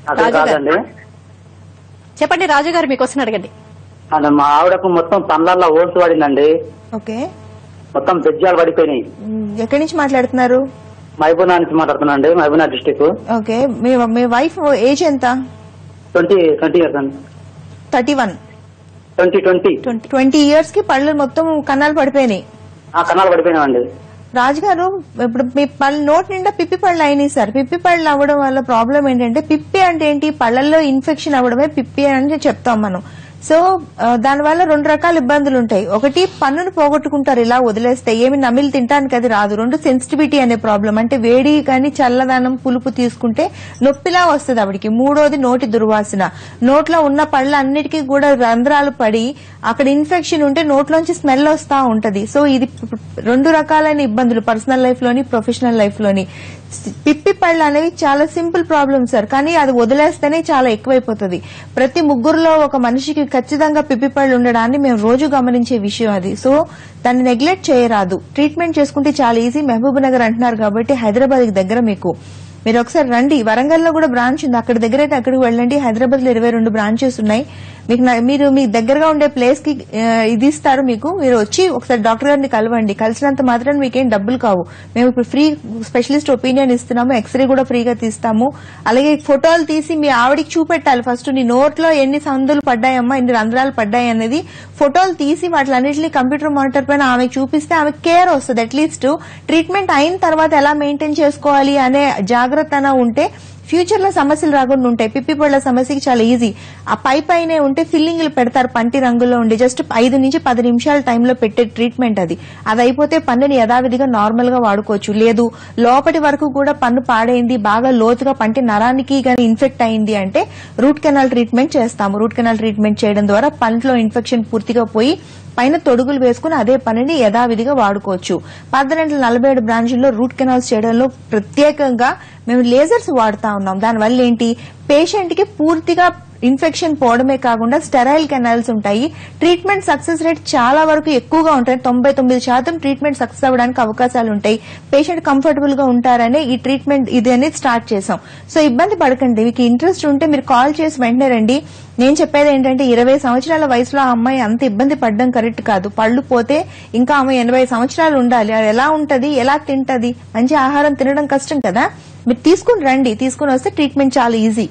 అక్కడ రాజు గారు కాదండి చెప్పండి రాజు గారు మీకు వస్తున్న అడగండి అది మా ఆవిడకు మొత్తం పనులలో ఓల్స్ పడిందండి ఓకే మొత్తం బెజ్జాలు పడిపోయినాయి మ్, ఎక్కడి నుంచి మాట్లాడుతున్నారు మహబూనా నుంచి మాట్లాడుతున్నా అండి మహబూనా డిస్టిక్ ఓకే మీ మీ వైఫ్ ఏజ్ ఎంత ట్వంటీ ట్వంటీ ఇయర్స్ అండి thirty one twenty twenty twenty years కి పళ్ళు మొత్తం కన్నాలు పడిపోయినాయి ఆ కన్నాలు పడిపోయినాయండి రాజుగారు ఇప్పుడు మీ పళ్ళు నోటి నిండా పిప్పి పళ్ళు అయినాయి సార్ పిప్పి పళ్ళు అవ్వడం వల్ల ప్రాబ్లం ఏంటంటే పిప్పి అంటే ఏంటి పళ్ళల్లో ఇన్ఫెక్షన్ అవ్వడమే పిప్పి అని చెప్తాం మనం సో ఆ, దానివల్ల రెండు రకాల ఇబ్బందులు ఉంటాయి ఒకటి పన్నును పోగొట్టుకుంటారు ఇలా వదిలేస్తే ఏమి నమిలి తినడానికి అది రాదు రెండు సెన్సిటివిటీ అనే ప్రాబ్లం అంటే వేడి కానీ చల్లదనం పులుపు తీసుకుంటే నొప్పిలా వస్తుంది ఆవిడికి మూడోది నోటి దుర్వాసన నోట్లో ఉన్న పళ్ళ అన్నిటికీ కూడా రంధ్రాలు పడి అక్కడ ఇన్ఫెక్షన్ ఉంటే నోట్లోంచి స్మెల్ వస్తా ఉంటది సో ఇది రెండు రకాలైన ఇబ్బందులు పర్సనల్ లైఫ్ లోని ప్రొఫెషనల్ లైఫ్ లోని పిప్పి పళ్ళు అనేవి చాలా సింపుల్ ప్రాబ్లం సార్ కానీ అది వదిలేస్తేనే చాలా ఎక్కువైపోతుంది ప్రతి ముగ్గురులో ఒక మనిషికి ఖచ్చితంగా పిప్పి పళ్ళు ఉండడాన్ని మేము రోజు గమనించే విషయం అది సో దాన్ని నెగ్లెక్ట్ చేయరాదు ట్రీట్మెంట్ చేసుకుంటే చాలా ఈజీ మహబూబ్ నగర్ అంటున్నారు కాబట్టి హైదరాబాద్ దగ్గర మీకు మీరు ఒకసారి రండి వరంగల్లో కూడా బ్రాంచ్ ఉంది అక్కడ దగ్గర అయితే అక్కడికి వెళ్ళండి హైదరాబాద్ లో ఇరవై రెండు బ్రాంచెస్ ఉన్నాయి మీకు నా- మీరు మీ దగ్గరగా ఉండే ప్లేస్ కి ఆ, ఇది ఇస్తారు మీకు మీరు వచ్చి ఒకసారి డాక్టర్ గారిని కలవండి కలిసినంత మాత్రం మీకేం డబ్బులు కావు మేము ఇప్పుడు ఫ్రీ స్పెషలిస్ట్ ఒపీనియన్ ఇస్తున్నాము ఎక్స్రే కూడా ఫ్రీగా తీస్తాము అలాగే ఫోటోలు తీసి మీ ఆవిడికి చూపెట్టాలి ఫస్ట్ నీ నోట్లో ఎన్ని సందులు పడ్డాయమ్మా ఎన్ని రంధ్రాలు పడ్డాయి అనేది ఫోటోలు తీసి వాటిలన్నింటినీ కంప్యూటర్ మానిటర్ పైన ఆమెకు చూపిస్తే ఆమె కేర్ వస్తుంది అట్లీస్ట్ ట్రీట్మెంట్ అయిన తర్వాత ఎలా మెయింటైన్ చేసుకోవాలి అనే జాగ్రత్త ఉంటే ఫ్యూచర్ లో సమస్యలు రాకుండా ఉంటాయి పిప్పి పళ్ళ సమస్యకి చాలా ఈజీ ఆ పై పైనే ఉంటే ఫిల్లింగ్లు పెడతారు పంటి రంగులో ఉండి జస్ట్ ఐదు నుంచి పది నిమిషాల టైంలో పెట్టే ట్రీట్మెంట్ అది అది అయిపోతే పన్నుని యథావిధిగా నార్మల్ గా వాడుకోవచ్చు లేదు లోపటి వరకు కూడా పన్ను పాడైంది బాగా లోతుగా పంటి నరానికి గానీ ఇన్ఫెక్ట్ అయింది అంటే రూట్ కెనాల్ ట్రీట్మెంట్ చేస్తాము రూట్ కెనాల్ ట్రీట్మెంట్ చేయడం ద్వారా పంట్లో ఇన్ఫెక్షన్ పూర్తిగా పోయి పైన తొడుగులు వేసుకుని అదే పనిని యథావిధిగా వాడుకోవచ్చు పద్దెనిమిది నలభై ఏడు బ్రాంచుల్లో రూట్ కెనాల్స్ చేయడంలో ప్రత్యేకంగా మేము లేజర్స్ వాడుతా ఉన్నాం దానివల్ల ఏంటి పేషెంట్ కి పూర్తిగా ఇన్ఫెక్షన్ పోవడమే కాకుండా స్టెరైల్ కెనాల్స్ ఉంటాయి ట్రీట్మెంట్ సక్సెస్ రేట్ చాలా వరకు ఎక్కువగా ఉంటాయి తొంభై తొమ్మిది శాతం ట్రీట్మెంట్ సక్సెస్ అవ్వడానికి అవకాశాలు ఉంటాయి పేషెంట్ కంఫర్టబుల్ గా ఉంటారనే ఈ ట్రీట్మెంట్ ఇది అనేది స్టార్ట్ చేసాం సో ఇబ్బంది పడకండి మీకు ఇంట్రెస్ట్ ఉంటే మీరు కాల్ చేసి వెంటనే రండి నేను చెప్పేది ఏంటంటే ఇరవై సంవత్సరాల వయసులో ఆ అమ్మాయి అంత ఇబ్బంది పడడం కరెక్ట్ కాదు పళ్ళు పోతే ఇంకా ఆమె ఎనభై సంవత్సరాలు ఉండాలి అది ఎలా ఉంటది ఎలా తింటది మంచి ఆహారం తినడం కష్టం కదా మీరు తీసుకుని రండి తీసుకుని వస్తే ట్రీట్మెంట్ చాలా ఈజీ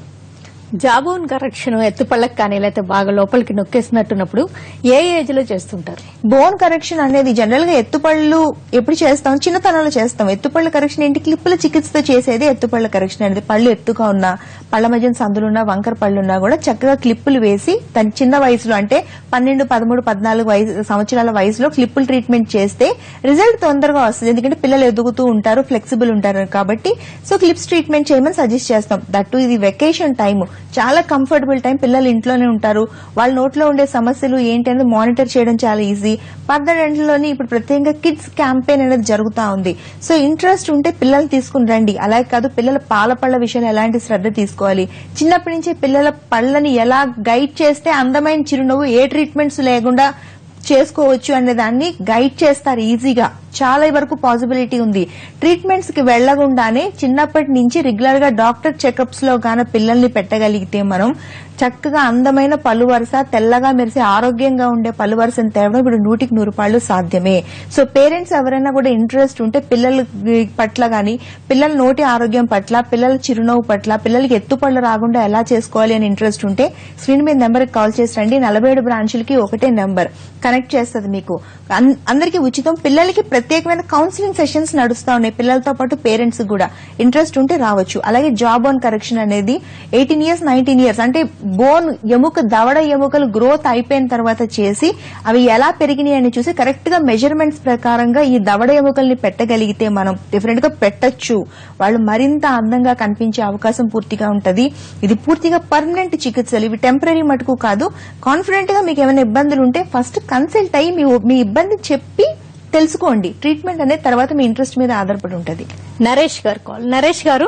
జాబోన్ కరెక్షన్ ఎత్తుపళ్ళకి కానీ లేకపోతే బాగా లోపలికి నొక్కేసినట్టున్నప్పుడు ఏ ఏజ్ లో చేస్తుంటారు బోన్ కరెక్షన్ అనేది జనరల్ గా ఎత్తుపళ్ళు ఎప్పుడు చేస్తాం చిన్నతనంలో చేస్తాం ఎత్తుపళ్ళ కరెక్షన్ ఏంటి క్లిప్పుల చికిత్సతో చేసేది ఎత్తుపళ్ళ కరెక్షన్ అనేది పళ్ళు ఎత్తుగా ఉన్నా పళ్ళ మధ్యన సందులున్నా వంకర పళ్ళున్నా కూడా చక్కగా క్లిప్పులు వేసి తన చిన్న వయసులో అంటే పన్నెండు పదమూడు పద్నాలుగు వయసు సంవత్సరాల వయసులో క్లిప్పులు ట్రీట్మెంట్ చేస్తే రిజల్ట్ తొందరగా వస్తుంది ఎందుకంటే పిల్లలు ఎదుగుతూ ఉంటారు ఫ్లెక్సిబుల్ ఉంటారు కాబట్టి సో క్లిప్స్ ట్రీట్మెంట్ చేయమని సజెస్ట్ చేస్తాం దట్టు ఇది వెకేషన్ టైం చాలా కంఫర్టబుల్ టైం పిల్లలు ఇంట్లోనే ఉంటారు వాళ్ళ నోట్లో ఉండే సమస్యలు ఏంటి అనేది మానిటర్ చేయడం చాలా ఈజీ పద్దెంట్లోని ఇప్పుడు ప్రత్యేకంగా కిడ్స్ క్యాంపెయిన్ అనేది జరుగుతా ఉంది సో ఇంట్రెస్ట్ ఉంటే పిల్లలు తీసుకుని రండి అలాగే కాదు పిల్లల పాల పళ్ళ విషయంలో ఎలాంటి శ్రద్ధ తీసుకోవాలి చిన్నప్పటి నుంచి పిల్లల పళ్ళని ఎలా గైడ్ చేస్తే అందమైన చిరునవ్వు ఏ ట్రీట్మెంట్స్ లేకుండా చేసుకోవచ్చు అనే దాన్ని గైడ్ చేస్తారు ఈజీగా చాలా వరకు పాసిబిలిటీ ఉంది ట్రీట్మెంట్స్ కి వెళ్లకుండానే చిన్నప్పటి నుంచి రెగ్యులర్ గా డాక్టర్ చెకప్స్ లో గాన పిల్లల్ని పెట్టగలిగితే మనం చక్కగా అందమైన పలు వరుస తెల్లగా మెరిసే ఆరోగ్యంగా ఉండే పలు వరుసను తేవడం ఇప్పుడు నూటికి నూరు పాళ్ళు సాధ్యమే సో పేరెంట్స్ ఎవరైనా కూడా ఇంట్రెస్ట్ ఉంటే పిల్లల పట్ల గాని పిల్లల నోటి ఆరోగ్యం పట్ల పిల్లల చిరునవ్వు పట్ల పిల్లలకి ఎత్తుపళ్ళు రాకుండా ఎలా చేసుకోవాలి అని ఇంట్రెస్ట్ ఉంటే స్క్రీన్ మీద నెంబర్ కాల్ చేసి రండి నలభై ఏడు బ్రాంచులకి ఒకటే నెంబర్ కనెక్ట్ చేస్తుంది మీకు అన్- అందరికీ ఉచితం పిల్లలకి ప్రత్యేకమైన కౌన్సిలింగ్ సెషన్స్ నడుస్తా ఉన్నాయి పిల్లలతో పాటు పేరెంట్స్ కూడా ఇంట్రెస్ట్ ఉంటే రావచ్చు అలాగే జాబ్ ఆన్ కరెక్షన్ అనేది ఎయిటీన్ ఇయర్స్ నైన్టీన్ ఇయర్స్ అంటే బోన్ ఎముక దవడ ఎముకలు గ్రోత్ అయిపోయిన తర్వాత చేసి అవి ఎలా పెరిగినాయి అని చూసి కరెక్ట్ గా మెజర్మెంట్స్ ప్రకారంగా ఈ దవడ ఎముకల్ని పెట్టగలిగితే మనం డిఫరెంట్ గా పెట్టచ్చు వాళ్ళు మరింత అందంగా కనిపించే అవకాశం పూర్తిగా ఉంటది ఇది పూర్తిగా పర్మనెంట్ చికిత్సలు ఇవి టెంపరీ మటుకు కాదు కాన్ఫిడెంట్ గా మీకు ఏమైనా ఇబ్బందులు ఉంటే ఫస్ట్ కన్సల్ట్ అయ్యి మీ మీ ఇబ్బంది చెప్పి తెలుసుకోండి ట్రీట్మెంట్ అనేది తర్వాత మీ ఇంట్రెస్ట్ మీద ఆధారపడి ఉంటది నరేష్ గారు కాల్ నరేష్ గారు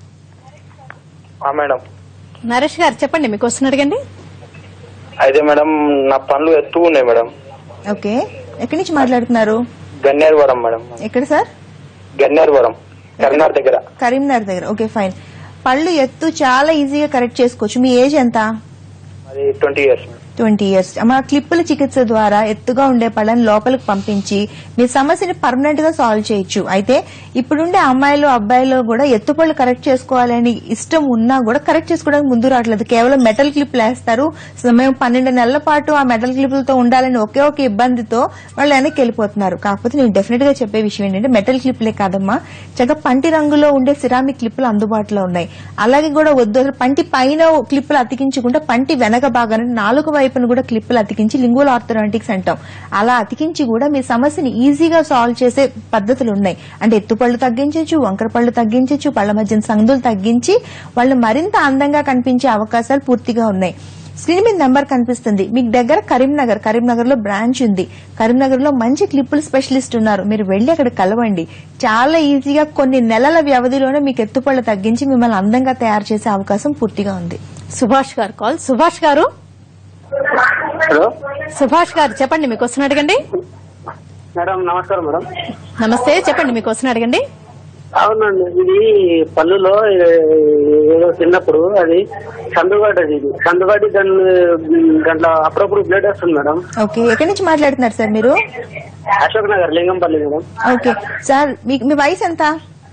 ఆ మేడం నరేష్ గారు చెప్పండి మీకు వస్తున్న అడగండి అయితే మేడం నా పనులు ఎత్తు ఉన్నాయి మేడం ఓకే ఎక్కడి నుంచి మాట్లాడుతున్నారు గన్నేరువరం మేడం ఎక్కడ సార్ గన్నేరువరం కరీంనగర్ దగ్గర కరీంనగర్ దగ్గర ఓకే ఫైన్ పళ్ళు ఎత్తు చాలా ఈజీగా కరెక్ట్ చేసుకోవచ్చు మీ ఏజ్ ఎంత అది ట్వంటీ ఇయర్స్ ట్వంటీ ఇయర్స్ మా క్లిప్పుల చికిత్స ద్వారా ఎత్తుగా ఉండే పళ్ళని లోపలికి పంపించి మీ సమస్యని పర్మనెంట్ గా సాల్వ్ చేయొచ్చు అయితే ఇప్పుడుండే అమ్మాయిలు అబ్బాయిలు కూడా ఎత్తుపళ్ళు కరెక్ట్ చేసుకోవాలని ఇష్టం ఉన్నా కూడా కరెక్ట్ చేసుకోవడానికి ముందు రావట్లేదు కేవలం మెటల్ క్లిప్ వేస్తారు సో మేము పన్నెండు నెలల పాటు ఆ మెటల్ క్లిప్లతో ఉండాలని ఒకే ఒక ఇబ్బందితో వాళ్ళు వెనక్కి వెళ్ళిపోతున్నారు కాకపోతే నేను డెఫినెట్ గా చెప్పే విషయం ఏంటంటే మెటల్ క్లిప్లే కాదమ్మా చక్కగా పంటి రంగులో ఉండే సిరామిక్ క్లిప్లు అందుబాటులో ఉన్నాయి అలాగే కూడా వద్దు అసలు పంటి పైన క్లిప్పులు అతికించకుండా పంటి వెనక భాగాన్ని నాలుగు వైపున కూడా క్లిప్పులు అతికించి లింగువల్ ఆర్థోడాంటిక్స్ అంటాం అలా అతికించి కూడా మీ సమస్యని ఈజీగా సాల్వ్ చేసే పద్ధతులు ఉన్నాయి అంటే ఎత్తుపళ్ళు తగ్గించవచ్చు వంకర పళ్ళు తగ్గించవచ్చు పళ్ళ మధ్యన సందులు తగ్గించి వాళ్ళు మరింత అందంగా కనిపించే అవకాశాలు పూర్తిగా ఉన్నాయి స్క్రీన్ మీద నెంబర్ కనిపిస్తుంది మీకు దగ్గర కరీంనగర్ కరీంనగర్ లో బ్రాంచ్ ఉంది కరీంనగర్ లో మంచి క్లిప్పుల స్పెషలిస్ట్ ఉన్నారు మీరు వెళ్లి అక్కడ కలవండి చాలా ఈజీగా కొన్ని నెలల వ్యవధిలోనే మీకు ఎత్తుపళ్ళు తగ్గించి మిమ్మల్ని అందంగా తయారు చేసే అవకాశం పూర్తిగా ఉంది సుభాష్ గారు కాల్ సుభాష్ గారు హలో సుభాష్ గారు చెప్పండి మీకు వస్తున్న అడగండి మేడం నమస్కారం మేడం నమస్తే చెప్పండి మీకు వస్తున్న అడగండి అవునండి ఇది పళ్ళులో ఏదో తిన్నప్పుడు అది సందుగడ్డది ఇది సందుగడ్డి దాని దాంట్లో అప్పుడప్పుడు బ్లడ్ వస్తుంది మేడం ఓకే ఎక్కడి నుంచి మాట్లాడుతున్నారు సార్ మీరు Ashok Nagar Lingampalli madam okay sir మీకు మీ వయసు ఎంత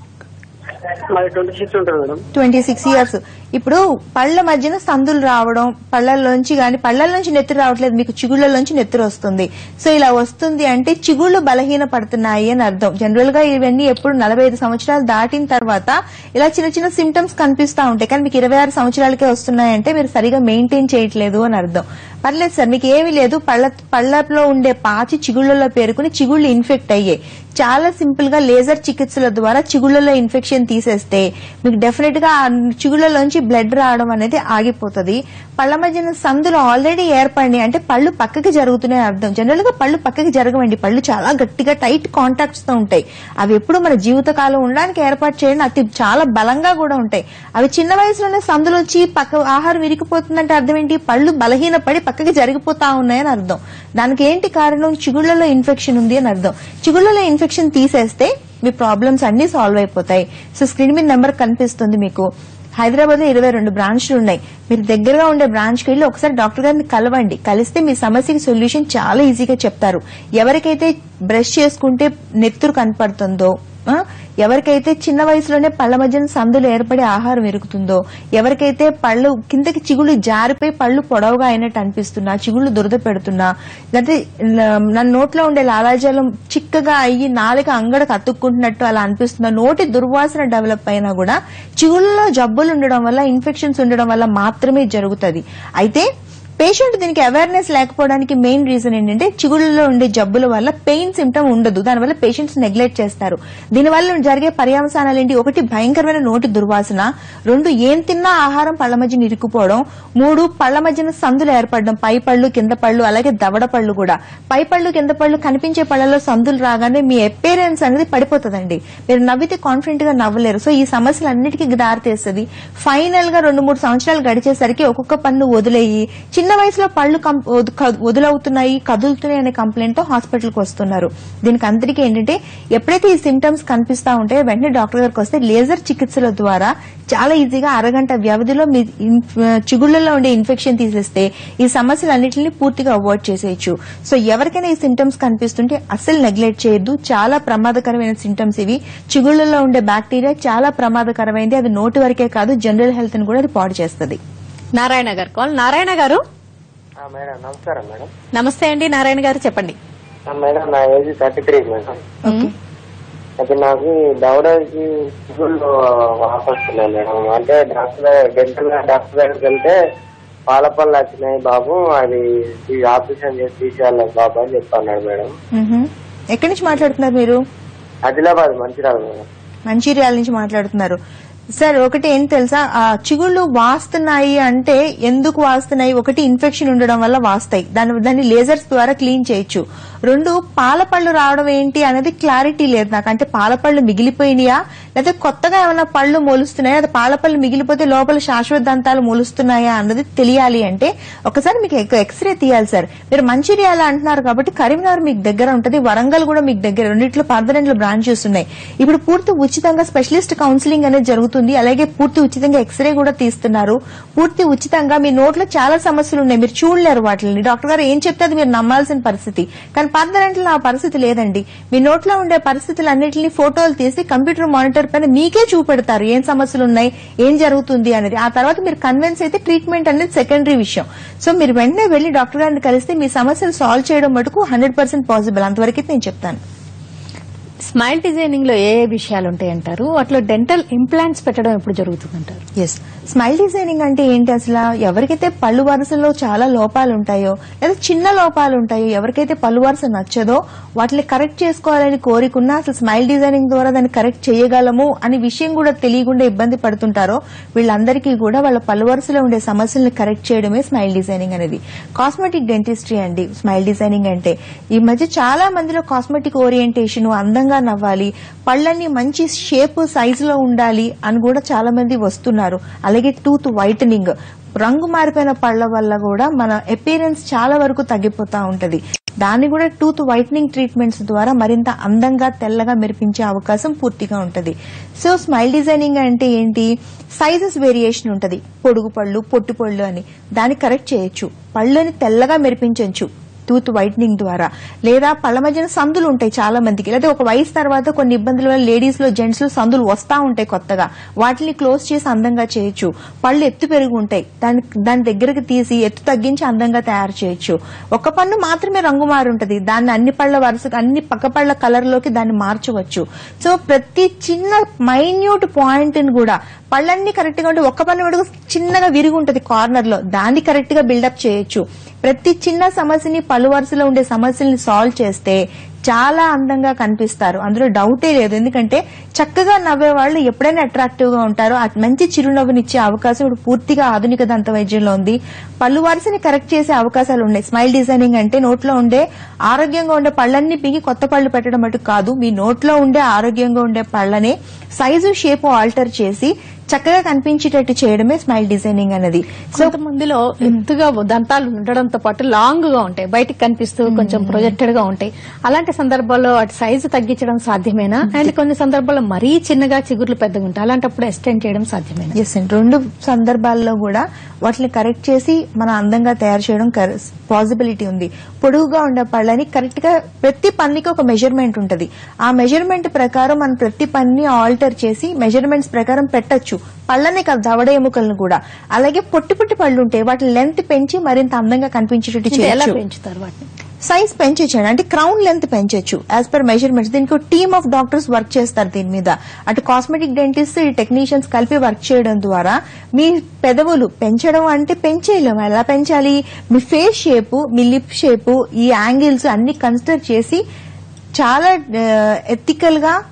మాది ట్వంటీ సిక్స్ ఉంటుంది మేడం ట్వంటీ సిక్స్ ఇయర్స్ ఇప్పుడు పళ్ళ మధ్యన సందులు రావడం పళ్ళల్లోంచి గాని పళ్ళల్లోంచి నెత్తురు రావట్లేదు మీకు చిగుళ్ళలోంచి నెత్తురు వస్తుంది సో ఇలా వస్తుంది అంటే చిగుళ్ళు బలహీన పడుతున్నాయి అని అర్థం జనరల్ గా ఇవన్నీ ఎప్పుడు నలభై ఐదు సంవత్సరాలు దాటిన తర్వాత ఇలా చిన్న చిన్న సిమ్టమ్స్ కనిపిస్తా ఉంటాయి కానీ మీకు ఇరవై ఆరు సంవత్సరాలకే వస్తున్నాయంటే మీరు సరిగా మెయింటైన్ చేయట్లేదు అని అర్థం పర్లేదు సార్ మీకు ఏమీ లేదు పళ్ళ పళ్ళలో ఉండే పాచి చిగుళ్ళలో పేరుకుని చిగుళ్ళు ఇన్ఫెక్ట్ అయ్యాయి చాలా సింపుల్ గా లేజర్ చికిత్సల ద్వారా చిగుళ్ళలో ఇన్ఫెక్షన్ తీసేస్తే మీకు డెఫినెట్ గా ఆ చిగుళ్ళలోంచి బ్లడ్ రావడం అనేది ఆగిపోతుంది పళ్ళ మధ్యన సందులు ఆల్రెడీ ఏర్పడినాయి అంటే పళ్ళు పక్కకి జరుగుతున్నాయి అర్థం జనరల్ గా పళ్ళు పక్కకి జరగవండి పళ్ళు చాలా గట్టిగా టైట్ కాంటాక్ట్స్ తో ఉంటాయి అవి ఎప్పుడు మన జీవితకాలం ఉండడానికి ఏర్పాటు చేయడం అతి చాలా బలంగా కూడా ఉంటాయి అవి చిన్న వయసులోనే సందులు వచ్చి పక్క ఆహారం విరిగిపోతుందంటే అర్థం ఏంటి పళ్ళు బలహీనపడి పక్కకి జరిగిపోతా ఉన్నాయని అర్థం దానికి ఏంటి కారణం చిగుళ్ళలో ఇన్ఫెక్షన్ ఉంది అని అర్థం చిగుళ్ళలో ఇన్ఫెక్షన్ తీసేస్తే మీ ప్రాబ్లమ్స్ అన్ని సాల్వ్ అయిపోతాయి సో స్క్రీన్ మీద నెంబర్ కనిపిస్తుంది మీకు హైదరాబాద్ లో ఇరవై రెండు బ్రాంచ్లు ఉన్నాయి మీరు దగ్గరగా ఉండే బ్రాంచ్ కి వెళ్ళి ఒకసారి డాక్టర్ గారిని కలవండి కలిస్తే మీ సమస్యకి సొల్యూషన్ చాలా ఈజీగా చెప్తారు ఎవరికైతే బ్రష్ చేసుకుంటే నెత్తురు కనపడుతుందో ఆ, ఎవరికైతే చిన్న వయసులోనే పళ్ళ మధ్యన సందులు ఏర్పడి ఆహారం ఎరుగుతుందో ఎవరికైతే పళ్ళు కిందకి చిగుళ్ళు జారిపోయి పళ్ళు పొడవుగా అయినట్టు అనిపిస్తున్నా చిగుళ్ళు దురద పెడుతున్నా లేకపోతే నా నోట్లో ఉండే లాలాజలం చిక్కగా అయ్యి నాలుక అంగడకు అతుక్కుంటున్నట్టు అలా అనిపిస్తున్నా నోటి దుర్వాసన డెవలప్ అయినా కూడా చిగుళ్ళలో జబ్బులు ఉండడం వల్ల ఇన్ఫెక్షన్స్ ఉండడం వల్ల మాత్రమే జరుగుతుంది అయితే పేషెంట్ దీనికి అవేర్నెస్ లేకపోవడానికి మెయిన్ రీజన్ ఏంటంటే చిగుళ్ళలో ఉండే జబ్బుల వల్ల పెయిన్ సిమ్టమ్ ఉండదు దానివల్ల పేషెంట్స్ నెగ్లెక్ట్ చేస్తారు దీనివల్ల జరిగే పర్యావసానాలు ఏంటి ఒకటి భయంకరమైన నోటి దుర్వాసన రెండు ఏం తిన్నా ఆహారం పళ్ళ మధ్యన ఇరుక్కుపోవడం మూడు పళ్ళ మధ్యన సందులు ఏర్పడడం పై పళ్ళు కింద పళ్ళు అలాగే దవడ పళ్ళు కూడా పై పళ్ళు కింద పళ్ళు కనిపించే పళ్ళలో సందులు రాగానే మీ అపేరెన్స్ అనేది పడిపోతుందండి మీరు నవ్వితే కాన్ఫిడెంట్ గా నవ్వలేరు సో ఈ సమస్యలన్నిటికీ దారితీస్తుంది ఫైనల్ గా రెండు మూడు సంవత్సరాలు గడిచేసరికి ఒక్కొక్క పన్ను వదిలేయి చిన్న వయసులో పళ్ళు కం- వదు- క- వదులవుతున్నాయి కదులుతున్నాయి అనే కంప్లైంట్ తో హాస్పిటల్ కి వస్తున్నారు దీనికి అందరికీ ఏంటంటే ఎప్పుడైతే ఈ సిమ్టమ్స్ కనిపిస్తా ఉంటాయో వెంటనే డాక్టర్ గారికి వస్తే లేజర్ చికిత్సల ద్వారా చాలా ఈజీగా అరగంట వ్యవధిలో మీ ఇన్- చిగుళ్ళలో ఉండే ఇన్ఫెక్షన్ తీసేస్తే ఈ సమస్యలన్నింటినీ పూర్తిగా అవాయిడ్ చేసేయచ్చు సో ఎవరికైనా ఈ సిమ్టమ్స్ కనిపిస్తుంటే అస్సలు నెగ్లెక్ట్ చేయొద్దు చాలా ప్రమాదకరమైన సిమ్టమ్స్ ఇవి చిగుళ్ళలో ఉండే బ్యాక్టీరియా చాలా ప్రమాదకరమైనది అది నోటి వరకే కాదు జనరల్ హెల్త్ ని కూడా అది పాడు చేస్తుంది నారాయణ గారు కాల్ నారాయణ గారు మేడం నమస్కారం మేడం నమస్తే అండి నారాయణ గారు చెప్పండి మేడం నా age thirty three madam okay అయితే నాకు దవడకి చిగుళ్ళు వాపొస్తున్నాయి మేడం అంటే డాక్టర్ డెంటల్ డాక్టర్ దగ్గరికి వెళ్తే పాల పళ్ళు వచ్చినాయి బాబు అది ఈ ఆపరేషన్ చేసి తీసేయాలి బాబు అని చెప్పన్నాడు మేడం మ్హూ. ఎక్కడి నుంచి మాట్లాడుతున్నారు మీరు ఆదిలాబాద్ మంచిర్యాల మేడం మంచిర్యాల నుంచి మాట్లాడుతున్నారు సార్ ఒకటి ఏం తెలుసా ఆ చిగుళ్ళు వాస్తున్నాయి అంటే ఎందుకు వాస్తున్నాయి ఒకటి ఇన్ఫెక్షన్ ఉండడం వల్ల వాస్తాయి దాని దాన్ని లేజర్స్ ద్వారా క్లీన్ చేయొచ్చు రెండు పాల పళ్ళు రావడం ఏంటి అనేది క్లారిటీ లేదు నాకు అంటే పాల పళ్ళు మిగిలిపోయినాయా లేదా కొత్తగా ఏమైనా పళ్ళు మొలుస్తున్నాయా లేదా పాల పళ్ళు మిగిలిపోతే లోపల శాశ్వత దంతాలు మొలుస్తున్నాయా అన్నది తెలియాలి అంటే ఒకసారి మీకు ఎక్స్రే తీయాలి సార్ మీరు మంచిర్యాల అంటున్నారు కాబట్టి కరీంనగర్ మీకు దగ్గర ఉంటది వరంగల్ కూడా మీకు దగ్గర రెండిట్లో పర్మనెంట్ బ్రాంచెస్ ఉన్నాయి ఇప్పుడు పూర్తి ఉచితంగా స్పెషలిస్ట్ కౌన్సిలింగ్ అనేది జరుగుతుంది అలాగే పూర్తి ఉచితంగా ఎక్స్రే కూడా తీస్తున్నారు పూర్తి ఉచితంగా మీ నోట్లో చాలా సమస్యలు ఉన్నాయి మీరు చూడలేరు వాటిని డాక్టర్ గారు ఏం చెప్తే అది మీరు నమ్మాల్సిన పరిస్థితి కానీ పర్మనెంట్ ఆ పరిస్థితి లేదండి మీ నోట్లో ఉండే పరిస్థితులన్నింటినీ ఫోటోలు తీసి కంప్యూటర్ మానిటర్ పైన మీకే చూపెడతారు ఏం సమస్యలు ఉన్నాయి ఏం జరుగుతుంది అనేది ఆ తర్వాత మీరు కన్విన్స్ అయితే ట్రీట్మెంట్ అనేది సెకండరీ విషయం సో మీరు వెంటనే వెళ్లి డాక్టర్ గారిని కలిస్తే మీ సమస్యలు సాల్వ్ చేయడం మటుకు హండ్రెడ్ పర్సెంట్ పాసిబుల్ అంతవరకు నేను చెప్తాను స్మైల్ డిజైనింగ్ లో ఏ ఏ విషయాలు ఉంటాయంటారు వాటిలో డెంటల్ ఇంప్లాంట్స్ పెట్టడం ఎప్పుడు జరుగుతుందంటారు ఎస్ స్మైల్ డిజైనింగ్ అంటే ఏంటి అసలు ఎవరికైతే పళ్ళు వరుసలో చాలా లోపాలు ఉంటాయో లేదా చిన్న లోపాలు ఉంటాయో ఎవరికైతే పళ్ళు వరుస నచ్చదో వాటిని కరెక్ట్ చేసుకోవాలని కోరికున్నా అసలు స్మైల్ డిజైనింగ్ ద్వారా దాన్ని కరెక్ట్ చేయగలము అనే విషయం కూడా తెలియకుండా ఇబ్బంది పడుతుంటారో వీళ్ళందరికీ కూడా వాళ్ళ పళ్ళు వరుసలో ఉండే సమస్యలను కరెక్ట్ చేయడమే స్మైల్ డిజైనింగ్ అనేది కాస్మెటిక్ డెంటిస్ట్రీ అండి స్మైల్ డిజైనింగ్ అంటే ఈ మధ్య చాలా మందిలో కాస్మెటిక్ ఓరియంటేషన్ అందంగా నవ్వాలి పళ్ళన్నీ మంచి షేప్ సైజులో ఉండాలి అని కూడా చాలా మంది వస్తున్నారు అలాగే టూత్ వైటనింగ్ రంగు మారిపోయిన పళ్ళ వల్ల కూడా మన అపీరెన్స్ చాలా వరకు తగ్గిపోతా ఉంటది దాన్ని కూడా టూత్ వైటనింగ్ ట్రీట్మెంట్స్ ద్వారా మరింత అందంగా తెల్లగా మెరిపించే అవకాశం పూర్తిగా ఉంటది సో స్మైల్ డిజైనింగ్ అంటే ఏంటి సైజెస్ వేరియేషన్ ఉంటది పొడుగు పళ్ళు పొట్టు పళ్ళు అని దాన్ని కరెక్ట్ చేయొచ్చు పళ్ళని తెల్లగా మెరిపించవచ్చు టూత్ వైట్నింగ్ ద్వారా లేదా పళ్ళ మధ్యన సందులు ఉంటాయి చాలా మందికి లేదా ఒక వయసు తర్వాత కొన్ని ఇబ్బందుల వల్ల లేడీస్ లో జెంట్స్ లో సందులు వస్తా ఉంటాయి కొత్తగా వాటిని క్లోజ్ చేసి అందంగా చేయొచ్చు పళ్ళు ఎత్తు పెరుగు ఉంటాయి దాని దాని దగ్గరకు తీసి ఎత్తు తగ్గించి అందంగా తయారు చేయొచ్చు ఒక పన్ను మాత్రమే రంగు మారి ఉంటది దాన్ని అన్ని పళ్ళ వరుస అన్ని పక్క పళ్ళ కలర్ లోకి దాన్ని మార్చవచ్చు సో ప్రతి చిన్న మైన్యూట్ పాయింట్ ని కూడా పళ్ళన్నీ కరెక్ట్ గా ఉంటే ఒక్క పన్ను మటుకు చిన్నగా విరిగి ఉంటది కార్నర్ లో దాన్ని కరెక్ట్ గా బిల్డప్ చేయొచ్చు ప్రతి చిన్న సమస్యని పలు వరుసలో ఉండే సమస్యల్ని సాల్వ్ చేస్తే చాలా అందంగా కనిపిస్తారు అందులో డౌటే లేదు ఎందుకంటే చక్కగా నవ్వే వాళ్ళు ఎప్పుడైనా అట్రాక్టివ్ గా ఉంటారో ఆ మంచి చిరునవ్వునిచ్చే అవకాశం ఇప్పుడు పూర్తిగా ఆధునిక దంత వైద్యంలో ఉంది పళ్ళు వరుసని కరెక్ట్ చేసే అవకాశాలు ఉన్నాయి స్మైల్ డిజైనింగ్ అంటే నోట్లో ఉండే ఆరోగ్యంగా ఉండే పళ్ళన్ని పిగి కొత్త పళ్ళు పెట్టడం మటుకు కాదు మీ నోట్లో ఉండే ఆరోగ్యంగా ఉండే పళ్ళనే సైజు షేప్ ఆల్టర్ చేసి చక్కగా కనిపించేటట్టు చేయడమే స్మైల్ డిజైనింగ్ అనేది సో కొంతమందిలో ఎత్తుగా దంతాలు ఉండడంతో పాటు లాంగ్ గా ఉంటాయి బయటికి కనిపిస్తూ కొంచెం ప్రొజెక్టెడ్ గా ఉంటాయి అలాంటి సందర్భాల్లో వాటి సైజు తగ్గించడం సాధ్యమేనా అండ్ కొన్ని సందర్భాల్లో మరీ చిన్నగా చిగుర్లు పెద్దగా ఉంటాయి అలాంటప్పుడు ఎక్స్టెండ్ చేయడం సాధ్యమేనా ఎస్ అండి రెండు సందర్భాల్లో కూడా వాటిని కరెక్ట్ చేసి మన అందంగా తయారు చేయడం పాసిబిలిటీ ఉంది పొడుగుగా ఉండే పళ్ళని కరెక్ట్ గా ప్రతి పన్నుకి ఒక మెజర్మెంట్ ఉంటది ఆ మెజర్మెంట్ ప్రకారం మనం ప్రతి పన్ని ఆల్టర్ చేసి మెజర్మెంట్స్ ప్రకారం పెట్టొచ్చు పళ్ళనే కాదు దవడ ఎముకలను కూడా అలాగే పొట్టి పొట్టి పళ్ళు ఉంటాయి వాటి లెంత్ పెంచి మరింత అందంగా కనిపించేటట్టు ఇది ఎలా చేయొచ్చు పెంచుతారు వాటిని సైజ్ పెంచొచ్చండి అంటే క్రౌన్ లెంత్ పెంచొచ్చు యాజ్ పర్ మెజర్మెంట్స్ దీనికి టీమ్ ఆఫ్ డాక్టర్స్ వర్క్ చేస్తారు దీని మీద అటు కాస్మెటిక్ డెంటిస్ట్ టెక్నీషియన్స్ కలిపి వర్క్ చేయడం ద్వారా మీ పెదవులు పెంచడం అంటే పెంచేయలేము ఎలా పెంచాలి మీ ఫేస్ షేపు మీ లిప్ షేపు ఈ యాంగిల్స్ అన్ని కన్సిడర్ చేసి చాలా ఎథికల్ గా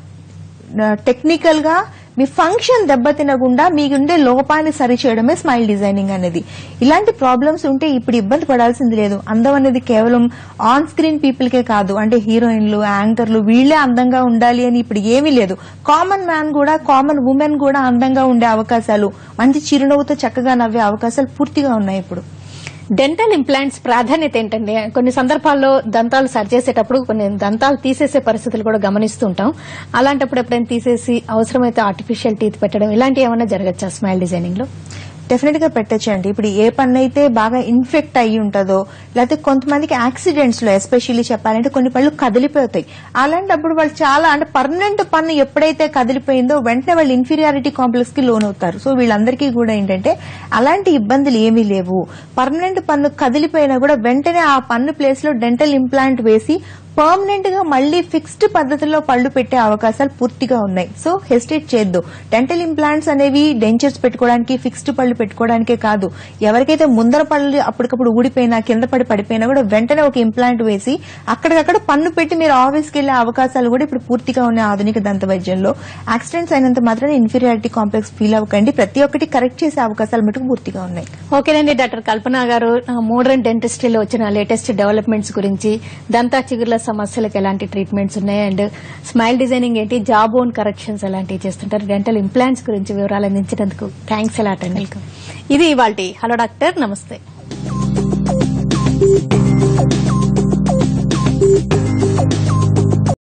టెక్నికల్ గా మీ ఫంక్షన్ దెబ్బతినకుండా మీకుండే లోపాన్ని సరిచేయడమే స్మైల్ డిజైనింగ్ అనేది ఇలాంటి ప్రాబ్లమ్స్ ఉంటే ఇప్పుడు ఇబ్బంది పడాల్సింది లేదు అందం అనేది కేవలం ఆన్ స్క్రీన్ పీపుల్ కే కాదు అంటే హీరోయిన్లు యాంకర్లు వీళ్ళే అందంగా ఉండాలి అని ఇప్పుడు ఏమీ లేదు కామన్ మ్యాన్ కూడా కామన్ ఉమెన్ కూడా అందంగా ఉండే అవకాశాలు మంచి చిరునవ్వుతో చక్కగా నవ్వే అవకాశాలు పూర్తిగా ఉన్నాయి ఇప్పుడు డెంటల్ ఇంప్లాంట్స్ ప్రాధాన్యత ఏంటండి కొన్ని సందర్భాల్లో దంతాలు సరి చేసేటప్పుడు కొన్ని దంతాలు తీసేసే పరిస్థితులు కూడా గమనిస్తుంటాం అలాంటప్పుడు ఎప్పుడైనా తీసేసి అవసరమైతే ఆర్టిఫిషియల్ టీత్ పెట్టడం ఇలాంటివి ఏమైనా జరగచ్చా స్మైల్ డిజైనింగ్ లో డెఫినెట్ గా పెట్టచ్చండి ఇప్పుడు ఏ పన్ను అయితే బాగా ఇన్ఫెక్ట్ అయ్యి ఉంటుందో లేకపోతే కొంతమందికి యాక్సిడెంట్స్ లో ఎస్పెషల్లీ చెప్పాలంటే కొన్ని పళ్ళు కదిలిపోతాయి అలాంటప్పుడు వాళ్ళు చాలా అంటే పర్మనెంట్ పన్ను ఎప్పుడైతే కదిలిపోయిందో వెంటనే వాళ్ళు ఇన్ఫీరియారిటీ కాంప్లెక్స్ కి లోన్ అవుతారు సో వీళ్ళందరికీ కూడా ఏంటంటే అలాంటి ఇబ్బందులు ఏమీ లేవు పర్మనెంట్ పన్ను కదిలిపోయినా కూడా వెంటనే ఆ పన్ను ప్లేస్ లో డెంటల్ ఇంప్లాంట్ వేసి పర్మనెంట్ గా మళ్ళీ ఫిక్స్డ్ పద్ధతిలో పళ్ళు పెట్టే అవకాశాలు పూర్తిగా ఉన్నాయి సో హెసిటేట్ చేయొద్దు డెంటల్ ఇంప్లాంట్స్ అనేవి డెంచర్స్ పెట్టుకోవడానికి ఫిక్స్డ్ పళ్ళు పెట్టుకోవడానికే కాదు ఎవరికైతే ముందర పళ్ళు అప్పటికప్పుడు ఊడిపోయినా కింద పడి పడిపోయినా కూడా వెంటనే ఒక ఇంప్లాంట్ వేసి అక్కడికక్కడ పన్ను పెట్టి మీరు ఆఫీస్కి వెళ్లే అవకాశాలు కూడా ఇప్పుడు పూర్తిగా ఉన్నాయి ఆధునిక దంత వైద్యంలో యాక్సిడెంట్స్ అయినంత మాత్రం ఇన్ఫీరియారిటీ కాంప్లెక్స్ ఫీల్ అవ్వకండి ప్రతి ఒక్కటి కరెక్ట్ చేసే అవకాశాలు మటుకు పూర్తిగా ఉన్నాయి ఓకేనండి డాక్టర్ కల్పన గారు మోడర్న్ డెంటిస్ట్రీలో వచ్చిన లేటెస్ట్ డెవలప్మెంట్స్ గురించి దంతా చిగుర్ల సమస్యలకు ఎలాంటి ట్రీట్మెంట్స్ ఉన్నాయి అండ్ స్మైల్ డిజైనింగ్ ఏంటి జా బోన్ కరెక్షన్స్ ఎలాంటివి చేస్తుంటారు డెంటల్ ఇంప్లాంట్స్ గురించి వివరాలు అందించినందుకు థ్యాంక్స్ ఎలాట్ అండి ఇది ఇవాళ హలో డాక్టర్ నమస్తే